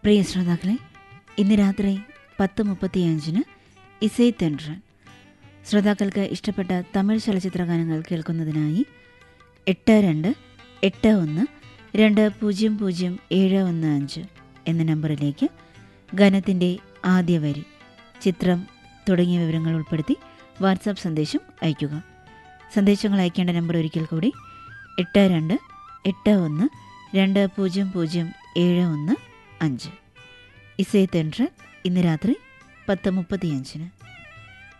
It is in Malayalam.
പ്രിയ ശ്രോതാക്കളെ ഇന്ന് രാത്രി പത്ത് മുപ്പത്തിയഞ്ചിന് ഇസൈ തെൻട്രൻ ശ്രോതാക്കൾക്ക് ഇഷ്ടപ്പെട്ട തമിഴ് ചലച്ചിത്ര ഗാനങ്ങൾ കേൾക്കുന്നതിനായി എട്ട് രണ്ട് എട്ട് ഒന്ന് രണ്ട് പൂജ്യം പൂജ്യം ഏഴ് ഒന്ന് അഞ്ച് എന്ന നമ്പറിലേക്ക് ഗാനത്തിൻ്റെ ആദ്യ വരി ചിത്രം തുടങ്ങിയ വിവരങ്ങൾ ഉൾപ്പെടുത്തി വാട്സാപ്പ് സന്ദേശം അയയ്ക്കുക സന്ദേശങ്ങൾ അയക്കേണ്ട നമ്പർ ഒരിക്കൽ കൂടി എട്ട് രണ്ട് എട്ട് ഒന്ന് രണ്ട് പൂജ്യം പൂജ്യം ഏഴ് ഒന്ന് അഞ്ച് ഇസൈ തെൻട്രൻ ഇന്ന് രാത്രി പത്ത് മുപ്പത്തിയഞ്ചിന്